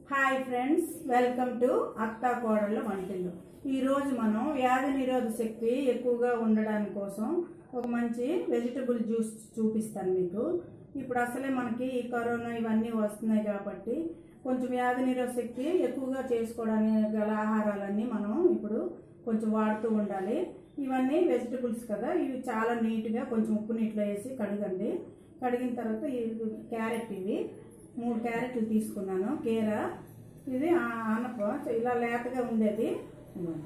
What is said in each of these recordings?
Hi friends welcome to అత్తా కోడళ్ళ వంటిల్లు ఈరోజు మనం వ్యాధి నిరోధక శక్తి ఎక్కువగా ఉండడానికి కోసం ఒక మంచి వెజిటబుల్ జ్యూస్ చూపిస్తాను మీకు ఇప్పుడు అసలే మనకి ఈ కరోనా ఇవన్నీ వస్తున్నాయి కాబట్టి కొంచెం వ్యాధి నిరోధక శక్తి ఎక్కువగా చేసుకోవడానికి గల ఆహారాలన్నీ మనం ఇప్పుడు కొంచెం వాడుతూ ఉండాలి ఇవన్నీ వెజిటబుల్స్ కదా ఇవి చాలా నీట్గా కొంచెం ఉప్పు నీటిలో వేసి కడగండి కడిగిన తర్వాత ఈ క్యారెట్ ఇవి మూడు క్యారెట్లు తీసుకున్నాను కీర ఇది ఆ- ఆనప ఇలా లేతగా ఉండేది ఇదిగోండి.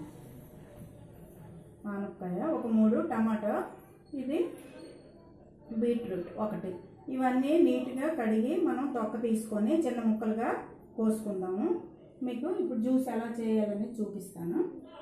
ఆనపకాయ ఒక మూడు టమాటా ఇది బీట్రూట్ ఒకటి ఇవన్నీ నీట్గా కడిగి మనం తొక్క తీసుకొని చిన్న ముక్కలుగా కోసుకుందాము మీకు ఇప్పుడు జ్యూస్ ఎలా చేయాలని చూపిస్తాను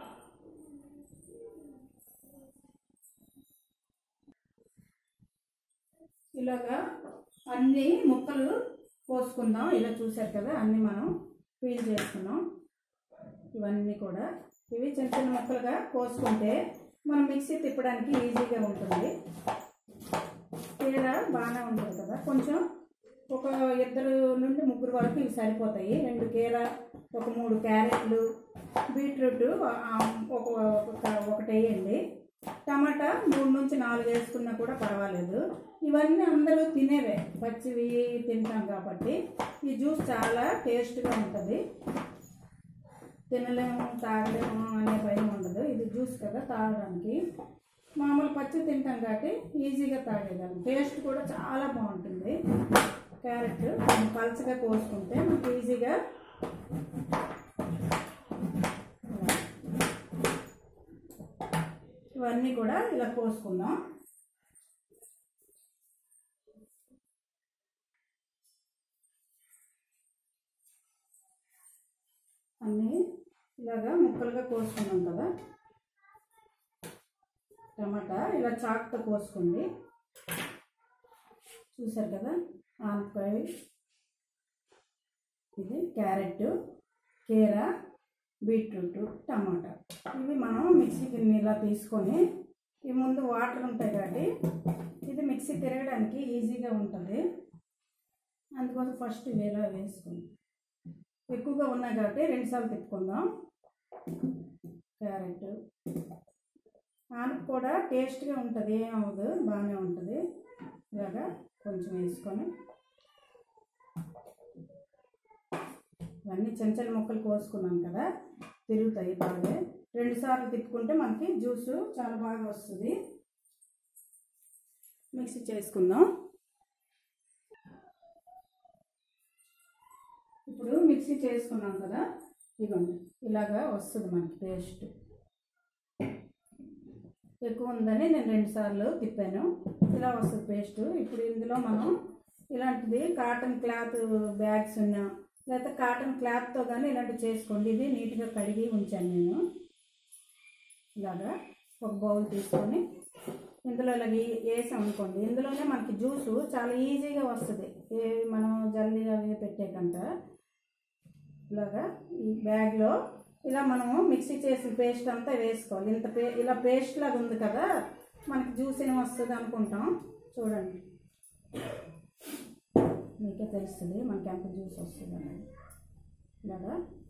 ఇలాగా అన్ని ముక్కలు కోసుకుందాం ఇలా చూసారు కదా అన్ని మనం పీల్ చేసుకున్నాం ఇవన్నీ కూడా ఇవి చిన్న చిన్న ముక్కలుగా కోసుకుంటే మనం మిక్సీ తిప్పడానికి ఈజీగా ఉంటుంది కీర బాగానే ఉంటుంది కదా కొంచెం ఒక ఇద్దరు నుండి ముగ్గురు వరకు ఇవి సరిపోతాయి రెండు కీర ఒక మూడు క్యారెట్లు బీట్రూట్ ఆ, ఒక ఒక- ఒకటి వేయండి టమాటా మూడు నుంచి నాలుగు వేసుకున్నా కూడా పర్వాలేదు ఇవన్నీ అందరూ తినేవే పచ్చివి తింటాం కాబట్టి ఈ జ్యూస్ చాలా టేస్ట్గా ఉంటుంది తినలేము తాగలేము అనే భయం ఉండదు ఇది జ్యూస్ కదా తాగడానికి మామూలు పచ్చి తింటాం కాబట్టి ఈజీగా తాగేయగలం టేస్ట్ కూడా చాలా బాగుంటుంది క్యారెట్ కొంచెం పలచగా కోసుకుంటే మనకి ఈజీగా ఇవన్నీ కూడా ఇలా కోసుకుందాం అన్నీ ఇలాగా ముక్కలుగా కోసుకున్నాం కదా టమాటా ఇలా చాకుతో కోసుకోండి చూసారు కదా ఆనపకాయ ఇది క్యారెట్ కీర బీట్రూట్ టమాటా ఇవి మనం మిక్సీకి ఇలా తీసుకొని ఈ ముందు వాటర్ ఉంటాయి కాబట్టి ఇది మిక్సీ తిరగడానికి ఈజీగా ఉంటుంది అందుకోసం ఫస్ట్ ఇవి ఇలా వేసుకోండి ఎక్కువగా ఉన్నాయి కాబట్టి రెండుసార్లు తిప్పుకుందాం క్యారెట్ ఆనప కూడా టేస్ట్గా ఉంటుంది ఏమవ్వదు బాగానే ఉంటుంది ఇలాగా కొంచెం వేసుకొని ఇవన్నీ చిన్న చిన్న ముక్కలు కోసుకున్నాం కదా తిరుగుతాయి బాగా రెండు సార్లు తిప్పుకుంటే మనకి జ్యూసు చాలా బాగా వస్తుంది మిక్సీ చేసుకుందాం ఇప్పుడు మిక్సీ చేసుకున్నాం కదా ఇదిగోండి ఇలాగా వస్తుంది మనకి పేస్ట్ ఎక్కువ ఉందని నేను రెండు సార్లు తిప్పాను ఇలా వస్తుంది పేస్ట్ ఇప్పుడు ఇందులో మనం ఇలాంటిది కాటన్ క్లాత్ బ్యాగ్స్ ఉన్నా లేకపోతే కాటన్ క్లాత్తో కానీ ఇలాంటివి చేసుకోండి ఇది నీట్గా కడిగి ఉంచాను నేను ఇలాగా ఒక బౌల్ తీసుకొని ఇందులో ఇలా వే- వేసాం అనుకోండి ఇందులోనే మనకి జ్యూసు చాలా ఈజీగా వస్తుంది ఏ మనం జల్దీ అవి పెట్టేకంట ఇలాగా ఈ బ్యాగ్లో ఇలా మనము మిక్సీ చేసిన పేస్ట్ అంతా వేసుకోవాలి ఇంత పే ఇలా పేస్ట్ లాగా ఉంది కదా మనకి జ్యూస్ ఏం వస్తుంది అనుకుంటాం చూడండి మీకే తెలుస్తుంది మనకి ఎంత జ్యూస్ వస్తుంది అనేది ఇలాగా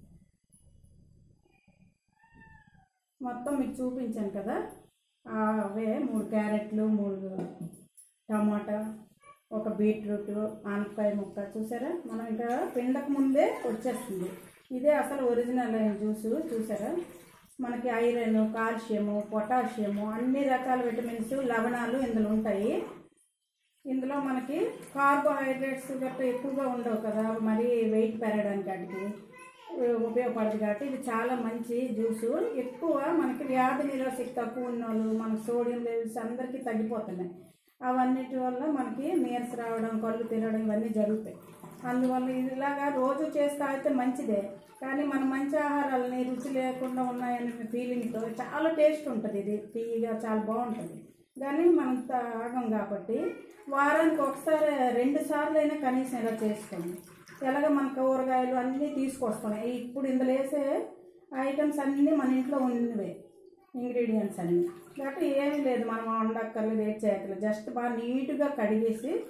మొత్తం మీకు చూపించాను కదా ఆ, అవే మూడు క్యారెట్లు మూడు టమాటా ఒక బీట్రూట్ ఆనపకాయ ముక్క చూసారా మనం ఇంకా పిండక ముందే వచ్చేస్తుంది ఇదే అసలు ఒరిజినల్ అయిన జ్యూస్ చూసారా మనకి ఐరన్ కాల్షియము పొటాషియము అన్ని రకాల విటమిన్స్ లవణాలు ఇందులో ఉంటాయి ఇందులో మనకి కార్బోహైడ్రేట్స్ గట్రా ఎక్కువగా ఉండవు కదా మరి వెయిట్ పెరగడానికి వాటికి ఉపయోగపడదు కాబట్టి ఇది చాలా మంచి జ్యూసు ఎక్కువ మనకి వ్యాధి నిరోధక తక్కువ ఉన్న వాళ్ళు మనకి సోడియం లెవెల్స్ అందరికీ తగ్గిపోతున్నాయి అవన్నిటి వల్ల మనకి నీరస రావడం కళ్ళు తిరగడం ఇవన్నీ జరుగుతాయి అందువల్ల ఇది ఇలాగా రోజు చేస్తే అయితే మంచిదే కానీ మన మంచి ఆహారాలని రుచి లేకుండా ఉన్నాయనే ఫీలింగ్తో చాలా టేస్ట్ ఉంటుంది ఇది తీయగా చాలా బాగుంటుంది కానీ మనం తాగం కాబట్టి వారానికి ఒకసారి రెండు సార్లు అయినా కనీసం ఇలా చేసుకోండి ఎలాగ మన కూరగాయలు అన్నీ తీసుకొస్తున్నాయి ఇప్పుడు ఇందులో వేసే ఐటమ్స్ అన్నీ మన ఇంట్లో ఉన్నవే ఇంగ్రీడియంట్స్ అన్నీ కాబట్టి ఏమీ లేదు మనం వండక్కర్లేదు ఏం చేయక్కర్లేదు జస్ట్ బాగా నీట్గా కడిగేసి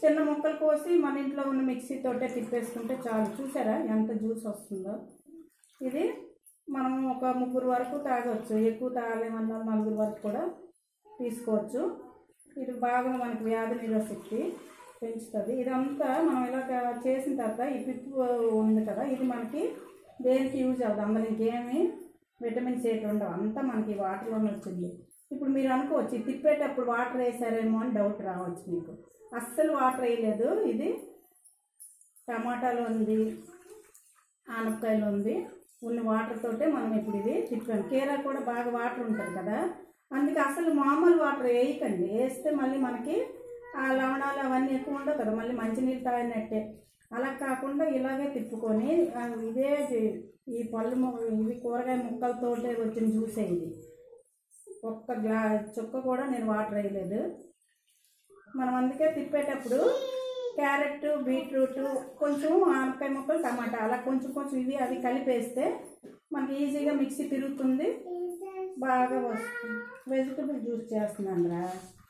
చిన్న ముక్కలు కోసి మన ఇంట్లో ఉన్న మిక్సీ తోటే తిప్పేసుకుంటే చాలు చూసారా ఎంత జ్యూస్ వస్తుందో ఇది మనం ఒక ముగ్గురు వరకు తాగొచ్చు ఎక్కువ తాగలేమన్నా నలుగురు వరకు కూడా తీసుకోవచ్చు ఇది బాగా మనకి వ్యాధి నిరోధశక్తి పెంచుతుంది ఇదంతా మనం ఇలా చేసిన తర్వాత ఈ పిప్పు ఉంది కదా ఇది మనకి దేనికి యూజ్ అవుతుంది అందులో ఇంకేమి విటమిన్స్ ఏటి ఉండవు అంతా మనకి వాటర్లోనే వచ్చింది ఇప్పుడు మీరు అనుకోవచ్చు ఇది తిప్పేటప్పుడు వాటర్ వేసారేమో అని డౌట్ రావచ్చు మీకు అస్సలు వాటర్ వేయలేదు ఇది టమాటాలు ఉంది ఆనపకాయలు ఉంది ఉన్న వాటర్ తోటే మనం ఇప్పుడు ఇది తిప్పాం కీరా కూడా బాగా వాటర్ ఉంటుంది కదా అందుకే అసలు మామూలు వాటర్ వేయకండి వేస్తే మళ్ళీ మనకి ఆ లవణాలు అవన్నీ ఎక్కువ ఉండవు కదా మళ్ళీ మంచినీళ్ళు తాగినట్టే అలా కాకుండా ఇలాగే తిప్పుకొని ఆ, ఇదే జే- ఈ పళ్ళు ము- ఇవి కూరగాయ ముక్కలతోటే వచ్చిన జ్యూసే ఇది ఒక్క గ్లా చుక్క కూడా నేను వాటర్ వేయలేదు మనం అందుకే తిప్పేటప్పుడు క్యారెట్ బీట్రూట్ కొంచెం ఆనపకాయ ముక్కలు టమాటా అలా కొంచెం కొంచెం ఇవి అవి కలిపేస్తే మనకి ఈజీగా మిక్సీ తిరుగుతుంది బాగా వస్తుంది వెజిటబుల్ జ్యూస్ చేస్తున్నాను రా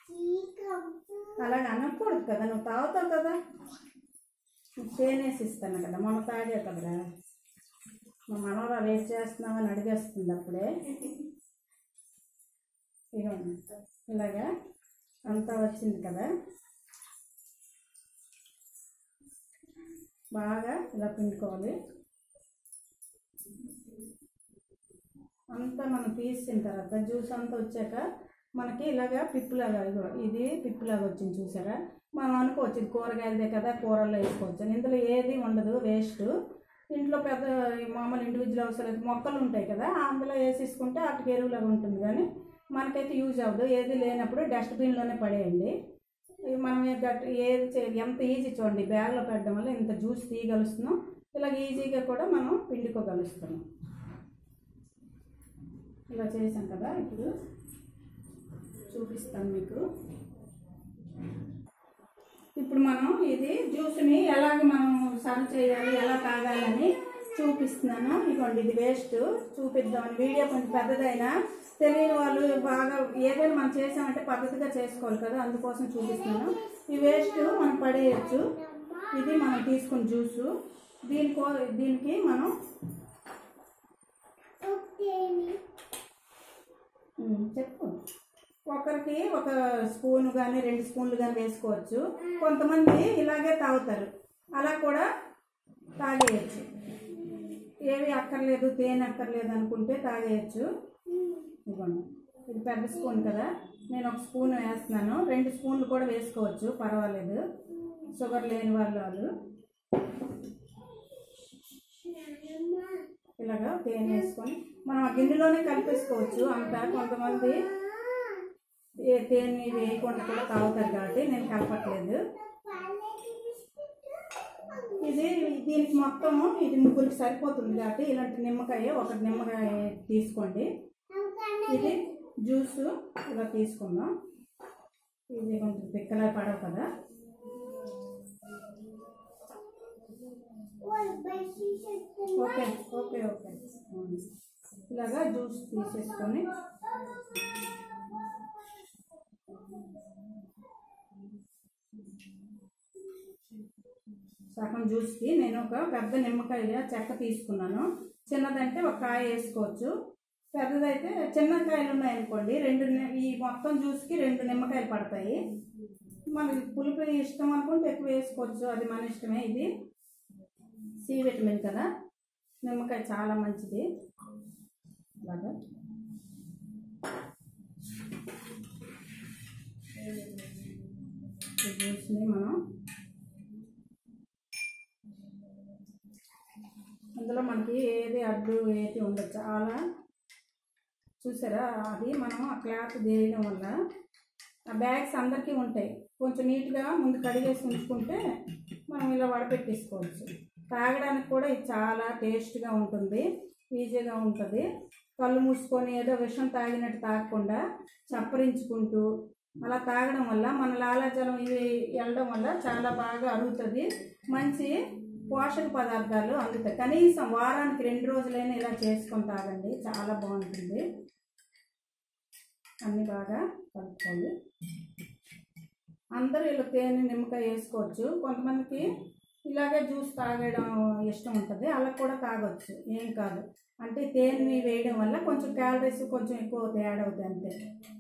అలాగే అనకూడదు కదా నువ్వు తాగుతావు కదా నీకు తేనేసి ఇస్తాను కదా మొన్న తాగే కదరా మా మనవరా వేస్ట్ చేస్తున్నామని అడిగేస్తుంది అప్పుడే ఇదిగోండి ఇలాగా అంతా వచ్చింది కదా బాగా ఇలా పిండుకోవాలి అంతా మనం తీసిన తర్వాత జ్యూస్ అంతా వచ్చాక మనకి ఇలాగా పిప్పులాగా ఇదిగో ఇది పిప్పులాగా వచ్చింది చూసారా మనం అనుకోవచ్చు ఇది కూరగాయలదే కదా కూరల్లో వేసుకోవచ్చు అని. ఇందులో ఏది ఉండదు వేస్ట్ ఇంట్లో పెద్ద ఈ మామూలు ఇండివిజువల్ అవసరం మొక్కలు ఉంటాయి కదా అందులో వేసేసుకుంటే అటుకు ఎరువులాగా ఉంటుంది కానీ మనకైతే యూజ్ అవ్వదు ఏది లేనప్పుడు డస్ట్బిన్లోనే పడేయండి ఇవి మనం ఏ గట్ ఏది చే ఎంత ఈజీ చూడండి బ్యాగ్లో పెట్టడం వల్ల ఇంత జ్యూస్ తీయగలుస్తున్నాం ఇలాగ ఈజీగా కూడా మనం పిండుకోగలుస్తున్నాం ఇలా చేసాం కదా ఇప్పుడు చూపిస్తాను మీకు ఇప్పుడు మనం ఇది జ్యూస్ని ఎలాగ మనం సర్వ్ చేయాలి ఎలా తాగాలని చూపిస్తున్నాను ఇదిగోండి ఇది వేస్ట్ చూపిద్దామని వీడియో కొంచెం పెద్దదైనా తెలియని వాళ్ళు బాగా ఏదైనా మనం చేసామంటే పద్ధతిగా చేసుకోవాలి కదా అందుకోసం చూపిస్తున్నాను ఈ వేస్ట్ మనం పడేయచ్చు ఇది మనం తీసుకున్న జ్యూసు దీనికో దీనికి మనం ఉమ్, చెప్పు ఒకరికి ఒక స్పూన్ కానీ రెండు స్పూన్లు కానీ వేసుకోవచ్చు కొంతమంది ఇలాగే తాగుతారు అలా కూడా తాగేయచ్చు ఏవి అక్కర్లేదు తేనె అక్కర్లేదు అనుకుంటే తాగేయచ్చు ఇవ్వండి ఇది పెద్ద స్పూన్ కదా నేను ఒక స్పూన్ వేస్తున్నాను రెండు స్పూన్లు కూడా వేసుకోవచ్చు పర్వాలేదు షుగర్ లేని వాళ్ళు వాళ్ళు ఇలాగా తేనె వేసుకొని మనం ఆ గిన్నెలోనే కలిపేసుకోవచ్చు అంతా కొంతమంది ఏ తేనె వేయకుండా కూడా తాగుతారు కాబట్టి నేను కలపట్లేదు ఇది దీనికి మొత్తము ఇది ముగ్గురికి సరిపోతుంది కాబట్టి ఇలాంటి నిమ్మకాయ ఒక నిమ్మకాయ తీసుకోండి ఇది జ్యూస్ ఇలా తీసుకుందాం ఇది కొంచెం పిక్కలా పడవు కదా ఓకే ఓకే ఓకే ఇలాగా జ్యూస్ తీసేసుకొని సగం జ్యూస్కి నేను ఒక పెద్ద నిమ్మకాయ చెక్క తీసుకున్నాను చిన్నదంటే ఒక కాయ వేసుకోవచ్చు పెద్దదైతే చిన్న కాయలు ఉన్నాయనుకోండి రెండు ని- ఈ మొత్తం జ్యూస్కి రెండు నిమ్మకాయలు పడతాయి మనకి పులుపు ఇష్టం అనుకుంటే ఎక్కువ వేసుకోవచ్చు అది మన ఇష్టమే ఇది సి విటమిన్ కదా నిమ్మకాయ చాలా మంచిది అలాగా ఈ జ్యూస్ని మనం అందులో మనకి ఏది అడ్డు ఏది ఉండదు చాలా చూసారా అది మనం ఆ క్లాత్ దేయడం వల్ల ఆ బ్యాగ్స్ అందరికీ ఉంటాయి కొంచెం నీట్గా ముందు కడిగేసి ఉంచుకుంటే మనం ఇలా వడపెట్టేసుకోవచ్చు తాగడానికి కూడా ఇది చాలా టేస్ట్గా ఉంటుంది ఈజీగా ఉంటుంది కళ్ళు మూసుకొని ఏదో విషం తాగినట్టు తాగకుండా చప్పరించుకుంటూ అలా తాగడం వల్ల మన లాలాజలం ఇవి వెళ్ళడం వల్ల చాలా బాగా అరుగుతుంది మంచి పోషక పదార్థాలు అందుతాయి కనీసం వారానికి రెండు రోజులైనా ఇలా చేసుకొని తాగండి చాలా బాగుంటుంది అన్నీ బాగా కలుపుకోండి అందరూ ఇలా తేనె నిమ్మకాయ వేసుకోవచ్చు కొంతమందికి ఇలాగే జ్యూస్ తాగడం ఇష్టం ఉంటుంది అలా కూడా తాగొచ్చు ఏం కాదు అంటే తేనె వేయడం వల్ల కొంచెం క్యాలరీస్ కొంచెం ఎక్కువ యాడ్ అవుతాయి అంతే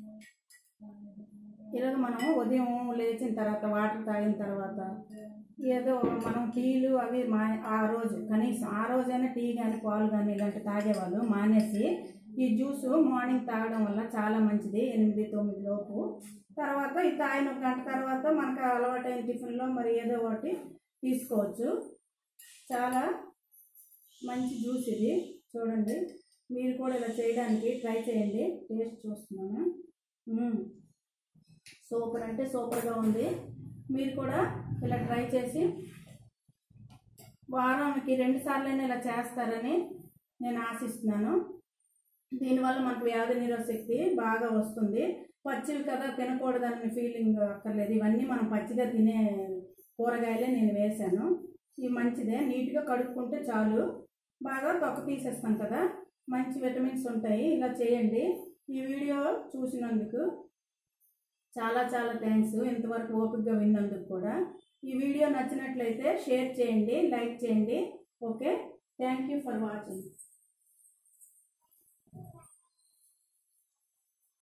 ఇలాగ మనం ఉదయం లేచిన తర్వాత వాటర్ తాగిన తర్వాత ఏదో మనం టీలు అవి మా ఆ రోజు కనీసం ఆ రోజైనా టీ కానీ పాలు కానీ ఇలాంటి తాగేవాళ్ళు మానేసి ఈ జ్యూస్ మార్నింగ్ తాగడం వల్ల చాలా మంచిది ఎనిమిది తొమ్మిది లోపు తర్వాత ఈ తాగిన ఒక గంట తర్వాత మనకు అలవాటైన టిఫిన్లో మరి ఏదో ఒకటి తీసుకోవచ్చు చాలా మంచి జ్యూస్ ఇది చూడండి మీరు కూడా ఇలా చేయడానికి ట్రై చేయండి టేస్ట్ చూస్తున్నాను మ్మ్. సూపర్ అంటే సూపర్గా ఉంది మీరు కూడా ఇలా ట్రై చేసి వారానికి రెండు సార్లైనా ఇలా చేస్తారని నేను ఆశిస్తున్నాను దీనివల్ల మనకు వ్యాధి నిరోధక శక్తి బాగా వస్తుంది పచ్చివి కదా తినకూడదని ఫీలింగ్ అక్కర్లేదు ఇవన్నీ మనం పచ్చిగా తినే కూరగాయలే నేను వేశాను ఇవి మంచిదే నీట్గా కడుక్కుంటే చాలు బాగా తొక్క తీసేస్తాం కదా మంచి విటమిన్స్ ఉంటాయి ఇలా చేయండి ఈ వీడియో చూసినందుకు చాలా చాలా థ్యాంక్స్ ఇంతవరకు ఓపికగా విన్నందుకు కూడా ఈ వీడియో నచ్చినట్లయితే షేర్ చేయండి లైక్ చేయండి okay thank you for watching